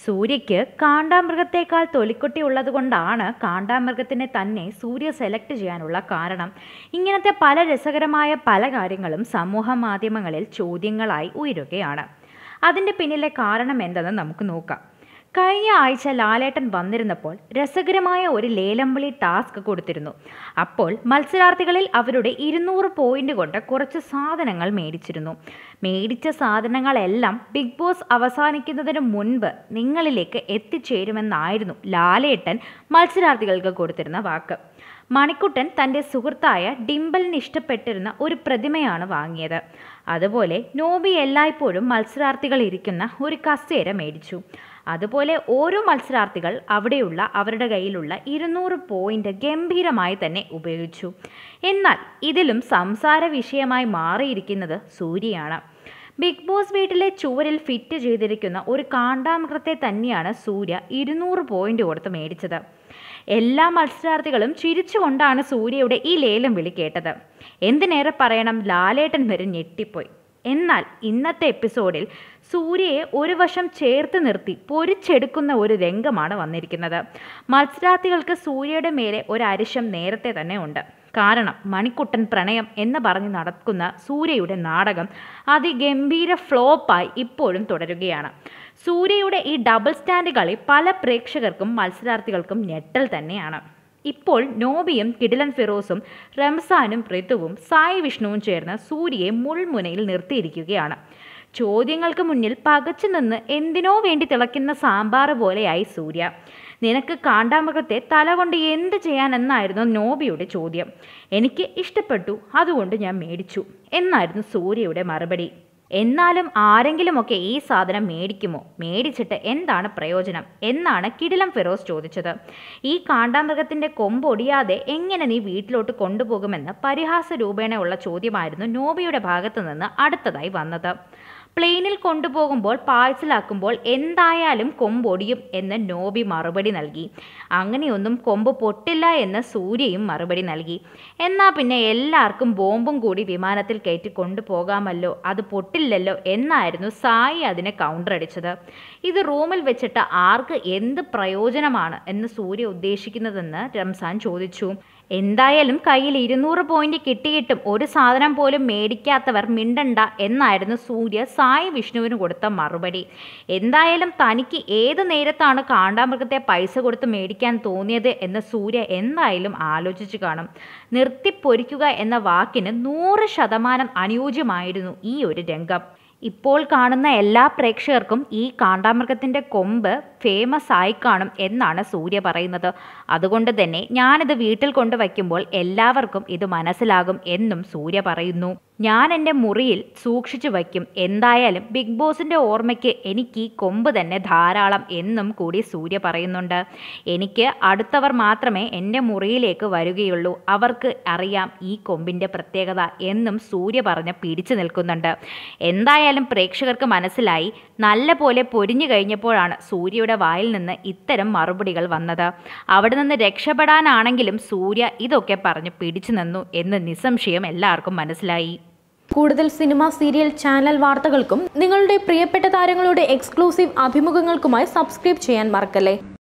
സൂര്യയ്ക്ക് കാണ്ടാമൃഗത്തേക്കാൾ തൊലിക്കൊട്ടി ഉള്ളതുകൊണ്ടാണ് കാണ്ടാമൃഗത്തിനെ തന്നെ സൂര്യ സെലക്ട് ചെയ്യാനുള്ള കാരണം ഇങ്ങനത്തെ പല രസകരമായ പല കാര്യങ്ങളും സമൂഹ മാധ്യമങ്ങളിൽ ചോദ്യങ്ങളായി ഉയരുകയാണ് അതിൻ്റെ പിന്നിലെ കാരണം എന്തെന്ന് നമുക്ക് നോക്കാം കഴിഞ്ഞ ആഴ്ച ലാലേട്ടൻ വന്നിരുന്നപ്പോൾ രസകരമായ ഒരു ലേലം വിളി ടാസ്ക് കൊടുത്തിരുന്നു അപ്പോൾ മത്സരാർത്ഥികളിൽ അവരുടെ ഇരുന്നൂറ് പോയിന്റ് കൊണ്ട് കുറച്ച് സാധനങ്ങൾ മേടിച്ചിരുന്നു മേടിച്ച സാധനങ്ങളെല്ലാം ബിഗ് ബോസ് അവസാനിക്കുന്നതിന് മുൻപ് നിങ്ങളിലേക്ക് എത്തിച്ചേരുമെന്നായിരുന്നു ലാലേട്ടൻ മത്സരാർത്ഥികൾക്ക് കൊടുത്തിരുന്ന വാക്ക് മണിക്കുട്ടൻ തൻ്റെ സുഹൃത്തായ ഡിംബലിന് ഇഷ്ടപ്പെട്ടിരുന്ന ഒരു പ്രതിമയാണ് വാങ്ങിയത് അതുപോലെ നോബി എല്ലായ്പ്പോഴും മത്സരാർത്ഥികൾ ഇരിക്കുന്ന ഒരു കസേര മേടിച്ചു അതുപോലെ ഓരോ മത്സരാർത്ഥികൾ അവിടെയുള്ള അവരുടെ കയ്യിലുള്ള ഇരുന്നൂറ് പോയിന്റ് ഗംഭീരമായി തന്നെ ഉപയോഗിച്ചു എന്നാൽ ഇതിലും സംസാര വിഷയമായി മാറിയിരിക്കുന്നത് സൂര്യയാണ് ബിഗ് ബോസ് വീട്ടിലെ ചുവരിൽ ഫിറ്റ് ചെയ്തിരിക്കുന്ന ഒരു കാണ്ടാമൃഗത്തെ തന്നെയാണ് സൂര്യ ഇരുന്നൂറ് പോയിന്റ് കൊടുത്ത് മേടിച്ചത് എല്ലാ മത്സരാർത്ഥികളും ചിരിച്ചുകൊണ്ടാണ് സൂര്യയുടെ ഈ ലേലം വിളി കേട്ടത് എന്തിനേറെ പറയണം ലാലേട്ടൻ വരെ ഞെട്ടിപ്പോയി എന്നാൽ ഇന്നത്തെ എപ്പിസോഡിൽ സൂര്യയെ ഒരു വശം ചേർത്ത് നിർത്തി പൊരിച്ചെടുക്കുന്ന ഒരു രംഗമാണ് വന്നിരിക്കുന്നത് മത്സരാർത്ഥികൾക്ക് സൂര്യയുടെ മേലെ ഒരു അരിശം നേരത്തെ തന്നെ ഉണ്ട് കാരണം മണിക്കുട്ടൻ പ്രണയം എന്ന് പറഞ്ഞ് നടക്കുന്ന സൂര്യയുടെ നാടകം അതിഗംഭീര ഫ്ലോപ്പായി ഇപ്പോഴും തുടരുകയാണ് സൂര്യയുടെ ഈ ഡബിൾ സ്റ്റാൻഡ് കളി പല പ്രേക്ഷകർക്കും മത്സരാർത്ഥികൾക്കും ഞെട്ടൽ തന്നെയാണ് ഇപ്പോൾ നോബിയും കിടിലൻ ഫിറോസും റംസാനും ഋതുവും സായി വിഷ്ണുവും ചേർന്ന് സൂര്യയെ മുൾമുനയിൽ നിർത്തിയിരിക്കുകയാണ് ചോദ്യങ്ങൾക്ക് മുന്നിൽ പകച്ചു നിന്ന് എന്തിനോ വേണ്ടി തിളയ്ക്കുന്ന സാമ്പാർ പോലെയായി സൂര്യ നിനക്ക് കാണ്ടാമൃഗത്തെ തല കൊണ്ട് എന്ത് ചെയ്യാനെന്നായിരുന്നു നോബിയുടെ ചോദ്യം എനിക്ക് ഇഷ്ടപ്പെട്ടു അതുകൊണ്ട് ഞാൻ മേടിച്ചു എന്നായിരുന്നു സൂര്യയുടെ മറുപടി എന്നാലും ആരെങ്കിലുമൊക്കെ ഈ സാധനം മേടിക്കുമോ മേടിച്ചിട്ട് എന്താണ് പ്രയോജനം എന്നാണ് കിടിലം ഫിറോസ് ചോദിച്ചത് ഈ കാണ്ടാമൃഗത്തിൻ്റെ കൊമ്പൊടിയാതെ എങ്ങനെ നീ വീട്ടിലോട്ട് കൊണ്ടുപോകുമെന്ന് പരിഹാസ രൂപേണ ഉള്ള ചോദ്യമായിരുന്നു നോബിയുടെ ഭാഗത്തു നിന്ന് അടുത്തതായി വന്നത് പ്ലെയിനിൽ കൊണ്ടുപോകുമ്പോൾ പാഴ്സലാക്കുമ്പോൾ എന്തായാലും കൊമ്പൊടിയും എന്ന് നോബി മറുപടി നൽകി അങ്ങനെയൊന്നും കൊമ്പ് പൊട്ടില്ല എന്ന് സൂര്യയും മറുപടി നൽകി എന്നാൽ പിന്നെ എല്ലാവർക്കും ബോംബും കൂടി വിമാനത്തിൽ കയറ്റി കൊണ്ടുപോകാമല്ലോ അത് പൊട്ടില്ലല്ലോ എന്നായിരുന്നു സായി അതിനെ കൗണ്ടർ അടിച്ചത് ഇത് റൂമിൽ വെച്ചിട്ട് ആർക്ക് എന്ത് പ്രയോജനമാണ് എന്ന് സൂര്യ ഉദ്ദേശിക്കുന്നതെന്ന് റംസാൻ ചോദിച്ചു എന്തായാലും കയ്യിൽ ഇരുന്നൂറ് പോയിന്റ് കിട്ടിയിട്ടും ഒരു സാധനം പോലും മേടിക്കാത്തവർ മിണ്ടണ്ട എന്നായിരുന്നു സൂര്യ സായി വിഷ്ണുവിന് കൊടുത്ത മറുപടി എന്തായാലും തനിക്ക് ഏത് നേരത്താണ് കാണ്ടാമൃഗത്തെ പൈസ കൊടുത്ത് മേടിക്കാൻ തോന്നിയത് എന്ന് സൂര്യ എന്തായാലും ആലോചിച്ചു കാണും നിർത്തിപ്പൊരിക്കുക എന്ന വാക്കിന് നൂറ് ശതമാനം അനുയോജ്യമായിരുന്നു ഈ ഒരു രംഗം ഇപ്പോൾ കാണുന്ന എല്ലാ പ്രേക്ഷകർക്കും ഈ കാണ്ടാമൃഗത്തിൻ്റെ കൊമ്പ് ഫേമസ് ആയി കാണും എന്നാണ് സൂര്യ പറയുന്നത് അതുകൊണ്ട് തന്നെ ഞാനിത് വീട്ടിൽ കൊണ്ടുവയ്ക്കുമ്പോൾ എല്ലാവർക്കും ഇത് മനസ്സിലാകും എന്നും സൂര്യ പറയുന്നു ഞാൻ എൻ്റെ മുറിയിൽ സൂക്ഷിച്ചു വയ്ക്കും എന്തായാലും ബിഗ് ബോസിൻ്റെ ഓർമ്മയ്ക്ക് എനിക്ക് ഈ കൊമ്പ് തന്നെ ധാരാളം എന്നും കൂടി സൂര്യ പറയുന്നുണ്ട് എനിക്ക് അടുത്തവർ മാത്രമേ എൻ്റെ മുറിയിലേക്ക് വരികയുള്ളൂ അവർക്ക് അറിയാം ഈ കൊമ്പിൻ്റെ പ്രത്യേകത എന്നും സൂര്യ പറഞ്ഞ് പിടിച്ചു നിൽക്കുന്നുണ്ട് എന്തായാലും പ്രേക്ഷകർക്ക് മനസ്സിലായി നല്ല പോലെ പൊരിഞ്ഞു കഴിഞ്ഞപ്പോഴാണ് സൂര്യയുടെ വായിൽ നിന്ന് ഇത്തരം മറുപടികൾ വന്നത് അവിടെ നിന്ന് രക്ഷപ്പെടാനാണെങ്കിലും സൂര്യ ഇതൊക്കെ പറഞ്ഞ് പിടിച്ചു നിന്നു എന്ന് നിസ്സംശയം എല്ലാവർക്കും മനസ്സിലായി കൂടുതൽ സിനിമ സീരിയൽ ചാനൽ വാർത്തകൾക്കും നിങ്ങളുടെ പ്രിയപ്പെട്ട താരങ്ങളുടെ എക്സ്ക്ലൂസീവ് അഭിമുഖങ്ങൾക്കുമായി സബ്സ്ക്രൈബ് ചെയ്യാൻ മറക്കല്ലേ